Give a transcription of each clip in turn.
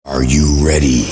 Are you ready?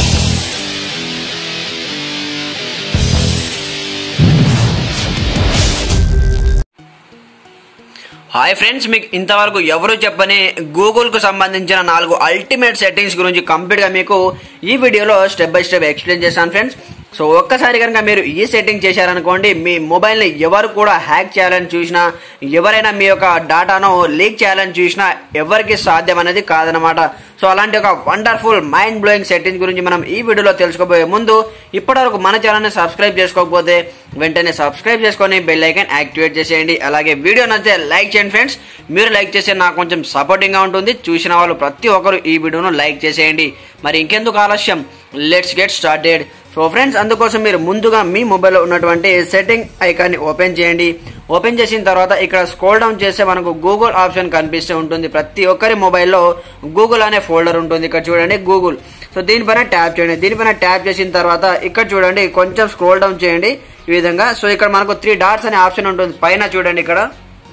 Hi friends మీకు ఇంతవరకు ఎవరు చెప్పని గూగుల్కు సంబంధించిన నాలుగు అల్టిమేట్ సెట్టింగ్స్ గురించి కంప్లీట్గా మీకు ఈ వీడియోలో స్టెప్ బై స్టెప్ ఎక్స్ప్లెయిన్ చేశాను ఫ్రెండ్స్ సో ఒక్కసారి కనుక మీరు ఈ సెట్టింగ్ చేశారనుకోండి మీ మొబైల్ని ఎవరు కూడా హ్యాక్ చేయాలని చూసినా ఎవరైనా మీ యొక్క డేటాను లీక్ చేయాలని చూసినా ఎవరికి సాధ్యం అనేది కాదనమాట సో అలాంటి ఒక వండర్ఫుల్ మైండ్ బ్లోయింగ్ సెట్టింగ్ గురించి మనం ఈ వీడియోలో తెలుసుకోబోయే ముందు ఇప్పటివరకు మన ఛానల్ని సబ్స్క్రైబ్ చేసుకోకపోతే వెంటనే సబ్స్క్రైబ్ చేసుకొని బెల్ ఐకాన్ యాక్టివేట్ చేసేయండి అలాగే వీడియో నచ్చితే లైక్ చేయండి ఫ్రెండ్స్ మీరు లైక్ చేస్తే నాకు కొంచెం సపోర్టింగ్గా ఉంటుంది చూసిన వాళ్ళు ప్రతి ఒక్కరు ఈ వీడియోను లైక్ చేసేయండి మరి ఇంకెందుకు ఆలస్యం let's get started so friends అందుకోసం మీరు ముందుగా మీ మొబైల్లో ఉన్నటువంటి సెట్టింగ్ ఐకాన్ని ఓపెన్ చేయండి ఓపెన్ చేసిన తర్వాత ఇక్కడ స్క్రోల్ డౌన్ చేస్తే మనకు గూగుల్ ఆప్షన్ కనిపిస్తూ ఉంటుంది ప్రతి ఒక్కరి మొబైల్లో గూగుల్ అనే ఫోల్డర్ ఉంటుంది ఇక్కడ చూడండి గూగుల్ సో దీనిపైన ట్యాప్ చేయండి దీనిపైన ట్యాప్ చేసిన తర్వాత ఇక్కడ చూడండి కొంచెం స్క్రోల్ డౌన్ చేయండి ఈ విధంగా సో ఇక్కడ మనకు త్రీ డాట్స్ అనే ఆప్షన్ ఉంటుంది పైన చూడండి ఇక్కడ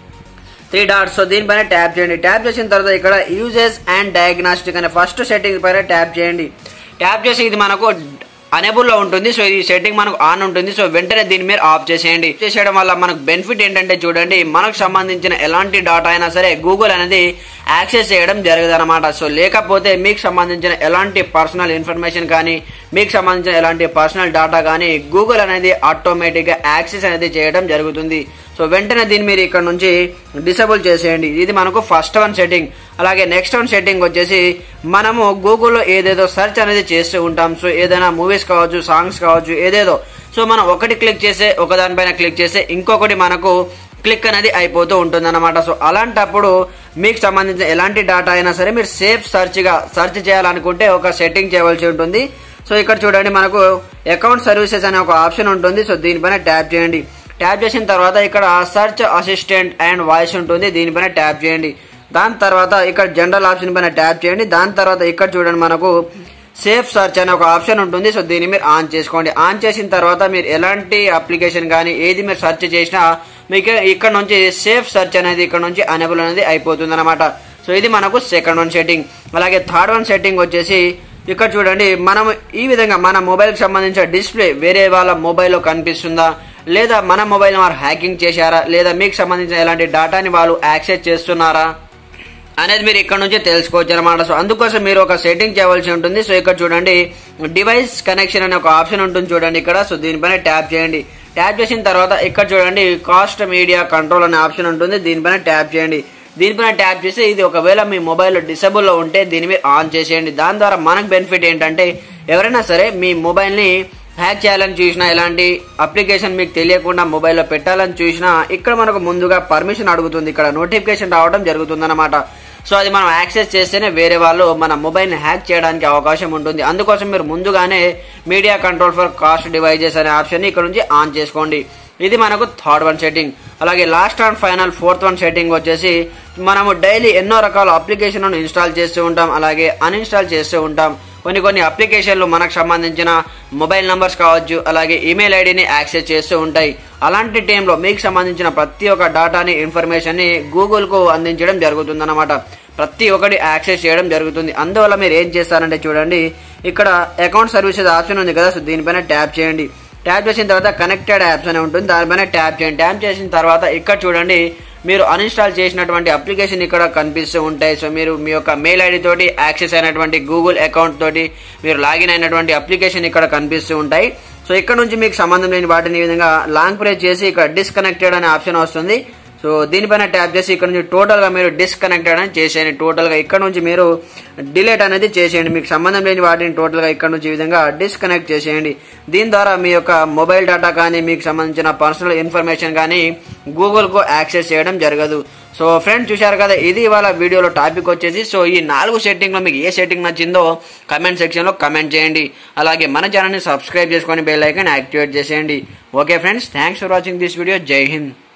త్రీ డాట్స్ సో దీనిపైన ట్యాప్ చేయండి ట్యాప్ చేసిన తర్వాత ఇక్కడ యూజెస్ అండ్ డయాగ్నాస్టిక్ అనే ఫస్ట్ సెట్టింగ్ పైన ట్యాప్ చేయండి ట్యాప్ చేసి ఇది మనకు అనేబుల్లో ఉంటుంది సో ఈ సెట్టింగ్ మనకు ఆన్ ఉంటుంది సో వెంటనే దీన్ని మీరు ఆఫ్ చేసేయండి చేసేయడం వల్ల మనకు బెనిఫిట్ ఏంటంటే చూడండి మనకు సంబంధించిన ఎలాంటి డాటా అయినా సరే గూగుల్ అనేది యాక్సెస్ చేయడం జరగదు అనమాట సో లేకపోతే మీకు సంబంధించిన ఎలాంటి పర్సనల్ ఇన్ఫర్మేషన్ కానీ మీకు సంబంధించిన ఎలాంటి పర్సనల్ డేటా కానీ గూగుల్ అనేది ఆటోమేటిక్గా యాక్సెస్ అనేది చేయడం జరుగుతుంది సో వెంటనే దీన్ని మీరు ఇక్కడ నుంచి డిసేబుల్ చేసేయండి ఇది మనకు ఫస్ట్ వన్ సెట్టింగ్ అలాగే నెక్స్ట్ వన్ సెట్టింగ్ వచ్చేసి మనము గూగుల్లో ఏదేదో సెర్చ్ అనేది చేస్తూ ఉంటాం సో ఏదైనా మూవీస్ కావచ్చు సాంగ్స్ కావచ్చు ఏదేదో సో మనం ఒకటి క్లిక్ చేస్తే ఒక దానిపైన క్లిక్ చేస్తే ఇంకొకటి మనకు క్లిక్ అనేది అయిపోతూ ఉంటుంది అనమాట సో అలాంటప్పుడు మీకు సంబంధించిన ఎలాంటి డేటా అయినా సరే మీరు సేఫ్ సర్చ్గా సెర్చ్ చేయాలనుకుంటే ఒక సెట్టింగ్ చేయవలసి ఉంటుంది సో ఇక్కడ చూడండి మనకు అకౌంట్ సర్వీసెస్ అనే ఒక ఆప్షన్ ఉంటుంది సో దీనిపైన ట్యాప్ చేయండి ట్యాప్ చేసిన తర్వాత ఇక్కడ సర్చ్ అసిస్టెంట్ అండ్ వాయిస్ ఉంటుంది దీనిపైన ట్యాప్ చేయండి దాని తర్వాత ఇక్కడ జనరల్ ఆప్షన్ పైన ట్యాప్ చేయండి దాని తర్వాత ఇక్కడ చూడండి మనకు సేఫ్ సర్చ్ అనే ఒక ఆప్షన్ ఉంటుంది సో దీన్ని మీరు ఆన్ చేసుకోండి ఆన్ చేసిన తర్వాత మీరు ఎలాంటి అప్లికేషన్ కానీ ఏది మీరు సెర్చ్ చేసినా మీకు ఇక్కడ నుంచి సేఫ్ సెర్చ్ అనేది ఇక్కడ నుంచి అనేబుల్ అనేది అయిపోతుంది అనమాట సో ఇది మనకు సెకండ్ వన్ సెట్టింగ్ అలాగే థర్డ్ వన్ సెట్టింగ్ వచ్చేసి ఇక్కడ చూడండి మనం ఈ విధంగా మన మొబైల్కి సంబంధించిన డిస్ప్లే వేరే వాళ్ళ మొబైల్లో కనిపిస్తుందా లేదా మన మొబైల్ వారు హ్యాకింగ్ చేశారా లేదా మీకు సంబంధించిన ఎలాంటి డేటాని వాళ్ళు యాక్సెస్ చేస్తున్నారా అనేది మీరు ఇక్కడ నుంచి తెలుసుకోవచ్చు అనమాట సో అందుకోసం మీరు ఒక సెట్టింగ్ చేయవలసి ఉంటుంది సో ఇక్కడ చూడండి డివైస్ కనెక్షన్ అనే ఒక ఆప్షన్ ఉంటుంది చూడండి ఇక్కడ సో దీనిపైన ట్యాప్ చేయండి ట్యాప్ చేసిన తర్వాత ఇక్కడ చూడండి కాస్ట్ మీడియా కంట్రోల్ అనే ఆప్షన్ ఉంటుంది దీనిపైన ట్యాప్ చేయండి దీనిపైన ట్యాప్ చేసి ఇది ఒకవేళ మీ మొబైల్లో డిసేబుల్లో ఉంటే దీన్ని మీరు ఆన్ చేసేయండి దాని ద్వారా మనకు బెనిఫిట్ ఏంటంటే ఎవరైనా సరే మీ మొబైల్ని హ్యాక్ చేయాలని చూసినా ఎలాంటి అప్లికేషన్ మీకు తెలియకుండా మొబైల్లో పెట్టాలని చూసినా ఇక్కడ మనకు ముందుగా పర్మిషన్ అడుగుతుంది ఇక్కడ నోటిఫికేషన్ రావడం జరుగుతుందన్నమాట సో అది మనం యాక్సెస్ చేస్తేనే వేరే వాళ్ళు మన మొబైల్ని హ్యాక్ చేయడానికి అవకాశం ఉంటుంది అందుకోసం మీరు ముందుగానే media control for cast devices అనే ఆప్షన్ ఇక్కడ నుంచి ఆన్ చేసుకోండి ఇది మనకు థర్డ్ వన్ సెట్టింగ్ అలాగే last and final fourth one setting వచ్చేసి మనము డైలీ ఎన్నో రకాల అప్లికేషన్లను ఇన్స్టాల్ చేస్తూ ఉంటాం అలాగే అన్ఇన్స్టాల్ చేస్తూ ఉంటాం కొన్ని కొన్ని అప్లికేషన్లు మనకు సంబంధించిన మొబైల్ నంబర్స్ కావచ్చు అలాగే ఈమెయిల్ ఐడిని యాక్సెస్ చేస్తూ ఉంటాయి అలాంటి టైంలో మీకు సంబంధించిన ప్రతి ఒక్క డేటాని ఇన్ఫర్మేషన్ని గూగుల్కు అందించడం జరుగుతుందన్నమాట ప్రతి ఒక్కటి యాక్సెస్ చేయడం జరుగుతుంది అందువల్ల మీరు ఏం చేస్తారంటే చూడండి ఇక్కడ అకౌంట్ సర్వీసెస్ ఆప్షన్ ఉంది కదా సో దీనిపైన ట్యాప్ చేయండి ట్యాప్ చేసిన తర్వాత కనెక్టెడ్ యాప్స్ అని ఉంటుంది దానిపైన ట్యాప్ చేయండి ట్యాప్ చేసిన తర్వాత ఇక్కడ చూడండి మీరు అన్ఇన్స్టాల్ చేసినటువంటి అప్లికేషన్ ఇక్కడ కనిపిస్తూ ఉంటాయి సో మీరు మీ యొక్క మెయిల్ ఐడి తోటి యాక్సెస్ అయినటువంటి గూగుల్ అకౌంట్ తోటి మీరు లాగిన్ అయినటువంటి అప్లికేషన్ ఇక్కడ కనిపిస్తూ ఉంటాయి సో ఇక్కడ నుంచి మీకు సంబంధం లేని వాటిని ఈ విధంగా లాంగ్ ప్రెస్ చేసి ఇక్కడ డిస్కనెక్టెడ్ అనే ఆప్షన్ వస్తుంది సో దీనిపైన ట్యాప్ చేసి ఇక్కడ నుంచి టోటల్గా మీరు డిస్కనెక్టెడ్ అని చేసేయండి టోటల్గా ఇక్కడ నుంచి మీరు డిలీట్ అనేది చేసేయండి మీకు సంబంధం లేని వాటిని టోటల్గా ఇక్కడ నుంచి ఈ విధంగా డిస్కనెక్ట్ చేసేయండి దీని ద్వారా మీ యొక్క మొబైల్ డేటా కానీ మీకు సంబంధించిన పర్సనల్ ఇన్ఫర్మేషన్ కానీ గూగుల్కు యాక్సెస్ చేయడం జరగదు సో ఫ్రెండ్స్ చూశారు కదా ఇది ఇవాళ వీడియోలో టాపిక్ వచ్చేసి సో ఈ నాలుగు సెట్టింగ్లో మీకు ఏ సెట్టింగ్ నచ్చిందో కమెంట్ సెక్షన్లో కమెంట్ చేయండి అలాగే మన ఛానల్ని సబ్స్క్రైబ్ చేసుకొని బెల్ ఐకాన్ యాక్టివేట్ చేసేయండి okay friends thanks for watching this video Jai Hind